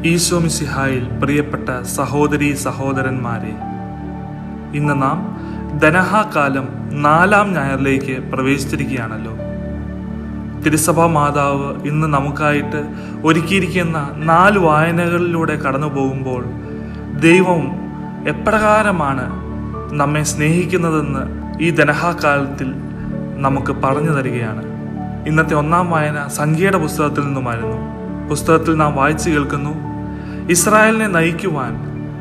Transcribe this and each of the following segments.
ഈശോ മിശിഹായിൽ പ്രിയപ്പെട്ട സഹോദരി സഹോദരന്മാരെ ഇന്ന് നാം ധനഹാകാലം നാലാം ഞായറിലേക്ക് പ്രവേശിച്ചിരിക്കുകയാണല്ലോ തിരുസഭാ മാതാവ് ഇന്ന് നമുക്കായിട്ട് ഒരുക്കിയിരിക്കുന്ന നാല് വായനകളിലൂടെ കടന്നു പോകുമ്പോൾ ദൈവം എപ്രകാരമാണ് നമ്മെ സ്നേഹിക്കുന്നതെന്ന് ഈ ധനഹാകാലത്തിൽ നമുക്ക് പറഞ്ഞു തരികയാണ് ഇന്നത്തെ ഒന്നാം വായന സംഖ്യയുടെ പുസ്തകത്തിൽ നിന്നുമായിരുന്നു പുസ്തകത്തിൽ നാം വായിച്ചു കേൾക്കുന്നു ഇസ്രായേലിനെ നയിക്കുവാൻ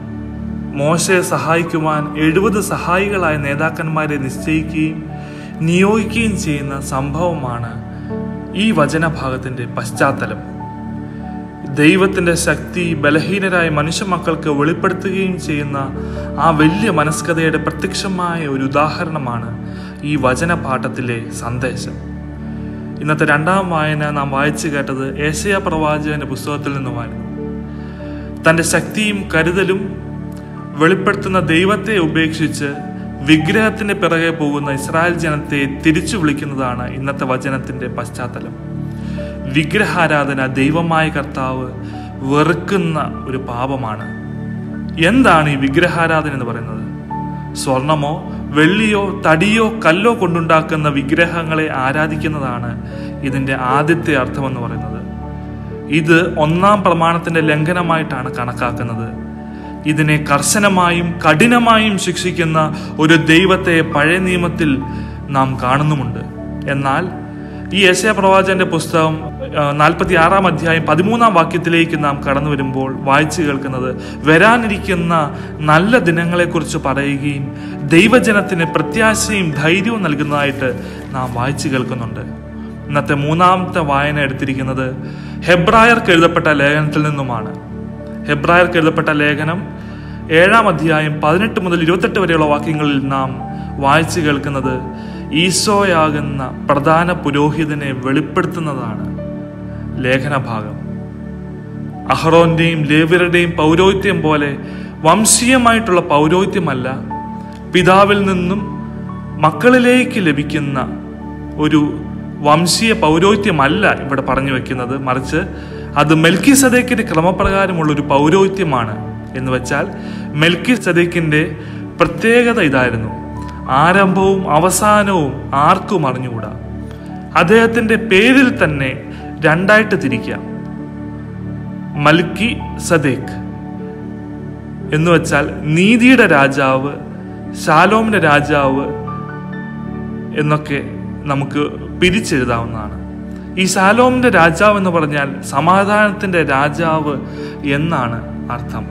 മോശയെ സഹായിക്കുവാൻ എഴുപത് സഹായികളായ നേതാക്കന്മാരെ നിശ്ചയിക്കുകയും നിയോഗിക്കുകയും ചെയ്യുന്ന സംഭവമാണ് ഈ വചനഭാഗത്തിന്റെ പശ്ചാത്തലം ദൈവത്തിന്റെ ശക്തി ബലഹീനരായ മനുഷ്യ മക്കൾക്ക് വെളിപ്പെടുത്തുകയും ചെയ്യുന്ന ആ വലിയ മനസ്കഥയുടെ പ്രത്യക്ഷമായ ഒരു ഉദാഹരണമാണ് ഈ വചനപാഠത്തിലെ സന്ദേശം ഇന്നത്തെ രണ്ടാം വായന നാം വായിച്ചു കേട്ടത് ഏഷ്യ പ്രവാചകന്റെ പുസ്തകത്തിൽ നിന്നുമായിരുന്നു തന്റെ ശക്തിയും കരുതലും വെളിപ്പെടുത്തുന്ന ദൈവത്തെ ഉപേക്ഷിച്ച് വിഗ്രഹത്തിന്റെ പിറകെ പോകുന്ന ഇസ്രായേൽ ജനത്തെ തിരിച്ചു വിളിക്കുന്നതാണ് ഇന്നത്തെ വചനത്തിന്റെ പശ്ചാത്തലം വിഗ്രഹാരാധന ദൈവമായ കർത്താവ് വെറുക്കുന്ന ഒരു പാപമാണ് എന്താണ് ഈ വിഗ്രഹാരാധന എന്ന് പറയുന്നത് സ്വർണമോ വെള്ളിയോ തടിയോ കല്ലോ കൊണ്ടുണ്ടാക്കുന്ന വിഗ്രഹങ്ങളെ ആരാധിക്കുന്നതാണ് ഇതിന്റെ ആദ്യത്തെ അർത്ഥമെന്ന് പറയുന്നത് ഇത് ഒന്നാം പ്രമാണത്തിന്റെ ലംഘനമായിട്ടാണ് കണക്കാക്കുന്നത് ഇതിനെ കർശനമായും കഠിനമായും ശിക്ഷിക്കുന്ന ഒരു ദൈവത്തെ പഴയ നിയമത്തിൽ നാം കാണുന്നുമുണ്ട് എന്നാൽ ഈ യശയ പ്രവാചകന്റെ പുസ്തകം നാൽപ്പത്തി ആറാം അധ്യായം പതിമൂന്നാം വാക്യത്തിലേക്ക് നാം കടന്നു വരുമ്പോൾ വായിച്ചു കേൾക്കുന്നത് വരാനിരിക്കുന്ന നല്ല ദിനങ്ങളെക്കുറിച്ച് പറയുകയും ദൈവജനത്തിന് പ്രത്യാശയും ധൈര്യവും നൽകുന്നതായിട്ട് നാം വായിച്ചു കേൾക്കുന്നുണ്ട് ഇന്നത്തെ മൂന്നാമത്തെ വായന എടുത്തിരിക്കുന്നത് ഹെബ്രായർക്ക് എഴുതപ്പെട്ട ലേഖനത്തിൽ നിന്നുമാണ് ഹെബ്രായർക്ക് എഴുതപ്പെട്ട ലേഖനം ഏഴാം അധ്യായം പതിനെട്ട് മുതൽ ഇരുപത്തെട്ട് വരെയുള്ള വാക്യങ്ങളിൽ നാം വായിച്ചു കേൾക്കുന്നത് ഈശോയാകുന്ന പ്രധാന പുരോഹിതനെ വെളിപ്പെടുത്തുന്നതാണ് ലേഖനഭാഗം അഹ്റോന്റെയും ലേവരുടെയും പൗരോഹിത്യം പോലെ വംശീയമായിട്ടുള്ള പൗരോഹിത്യമല്ല പിതാവിൽ നിന്നും മക്കളിലേക്ക് ലഭിക്കുന്ന ഒരു വംശീയ പൗരോഹിത്യമല്ല ഇവിടെ പറഞ്ഞു വെക്കുന്നത് മറിച്ച് അത് മെൽക്കി സദേക്കിന്റെ ക്രമപ്രകാരമുള്ള ഒരു പൗരോഹിത്യമാണ് എന്ന് വെച്ചാൽ മെൽക്കി സദേക്കിന്റെ പ്രത്യേകത ഇതായിരുന്നു ആരംഭവും അവസാനവും ആർക്കും അറിഞ്ഞുകൂടാ അദ്ദേഹത്തിന്റെ പേരിൽ തന്നെ രണ്ടായിട്ട് തിരിക്കാം മൽക്കി സദേക്ക് എന്ന് വെച്ചാൽ നീതിയുടെ രാജാവ് ശാലോമിന്റെ രാജാവ് എന്നൊക്കെ നമുക്ക് പിരിച്ചെഴുതാവുന്നതാണ് ഈ ശാലോമിന്റെ രാജാവ് എന്ന് പറഞ്ഞാൽ സമാധാനത്തിന്റെ രാജാവ് എന്നാണ് അർത്ഥം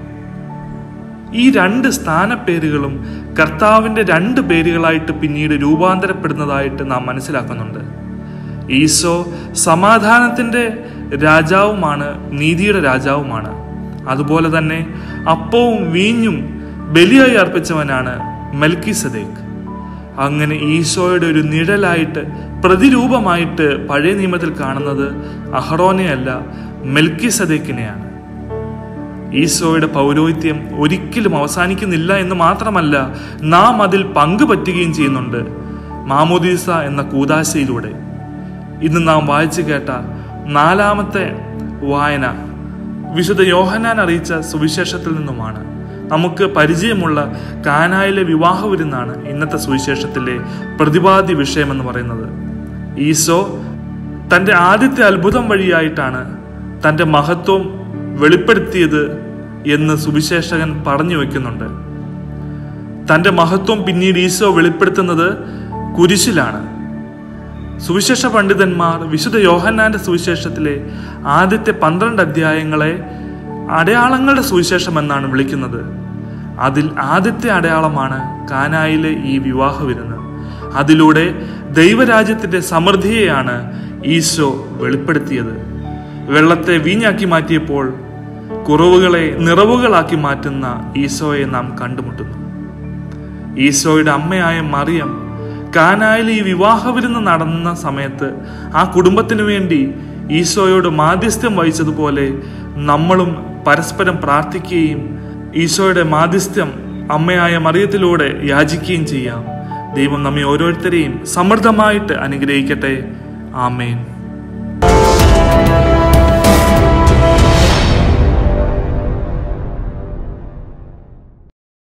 ഈ രണ്ട് സ്ഥാനപ്പേരുകളും കർത്താവിന്റെ രണ്ട് പേരുകളായിട്ട് പിന്നീട് രൂപാന്തരപ്പെടുന്നതായിട്ട് നാം മനസ്സിലാക്കുന്നുണ്ട് ഈശോ സമാധാനത്തിന്റെ രാജാവുമാണ് നീതിയുടെ രാജാവുമാണ് അതുപോലെ തന്നെ അപ്പവും വീഞ്ഞും ബലിയായി അർപ്പിച്ചവനാണ് മെൽക്കി സദേക്ക് അങ്ങനെ ഈശോയുടെ ഒരു നിഴലായിട്ട് പ്രതിരൂപമായിട്ട് പഴയ നിയമത്തിൽ കാണുന്നത് അഹറോനെയല്ല മെൽക്കി സദേക്കിനെയാണ് ഈശോയുടെ പൗരോഹിത്യം ഒരിക്കലും അവസാനിക്കുന്നില്ല എന്ന് മാത്രമല്ല നാം അതിൽ പങ്കുപറ്റുകയും ചെയ്യുന്നുണ്ട് മാമോദീസ എന്ന കൂതാശയിലൂടെ ഇന്ന് നാം വായിച്ചു കേട്ട നാലാമത്തെ വായന വിശുദ്ധ യോഹനാൻ അറിയിച്ച സുവിശേഷത്തിൽ നിന്നുമാണ് നമുക്ക് പരിചയമുള്ള കാനായിലെ വിവാഹ വിരുന്നാണ് ഇന്നത്തെ സുവിശേഷത്തിലെ പ്രതിപാദ്യ വിഷയമെന്ന് പറയുന്നത് ഈശോ തൻ്റെ ആദ്യത്തെ അത്ഭുതം വഴിയായിട്ടാണ് തൻ്റെ മഹത്വം വെളിപ്പെടുത്തിയത് എന്ന് സുവിശേഷകൻ പറഞ്ഞു വെക്കുന്നുണ്ട് തൻ്റെ മഹത്വം പിന്നീട് ഈശോ വെളിപ്പെടുത്തുന്നത് കുരിശിലാണ് സുവിശേഷ പണ്ഡിതന്മാർ വിശുദ്ധ യോഹന്നാന്റെ സുവിശേഷത്തിലെ ആദ്യത്തെ പന്ത്രണ്ട് അധ്യായങ്ങളെ അടയാളങ്ങളുടെ സുവിശേഷം എന്നാണ് വിളിക്കുന്നത് അതിൽ ആദ്യത്തെ അടയാളമാണ് കാനായിലെ ഈ വിവാഹ വിരുന്ന് അതിലൂടെ ദൈവരാജ്യത്തിന്റെ സമൃദ്ധിയെയാണ് ഈശോ വെളിപ്പെടുത്തിയത് വെള്ളത്തെ വീഞ്ഞാക്കി മാറ്റിയപ്പോൾ കുറവുകളെ നിറവുകളാക്കി മാറ്റുന്ന ഈശോയെ നാം കണ്ടുമുട്ടുന്നു ഈശോയുടെ അമ്മയായ മറിയം കാനായിൽ ഈ വിവാഹ വിരുന്ന് നടന്ന സമയത്ത് ആ കുടുംബത്തിനു വേണ്ടി ഈശോയോട് മാധ്യസ്ഥ്യം വഹിച്ചതുപോലെ നമ്മളും പരസ്പരം പ്രാർത്ഥിക്കുകയും ഈശോയുടെ മാധ്യസ്ഥ്യം അമ്മയായ മറിയത്തിലൂടെ യാചിക്കുകയും ചെയ്യാം ദൈവം നമ്മെ ഓരോരുത്തരെയും സമൃദ്ധമായിട്ട് അനുഗ്രഹിക്കട്ടെ ആമേൻ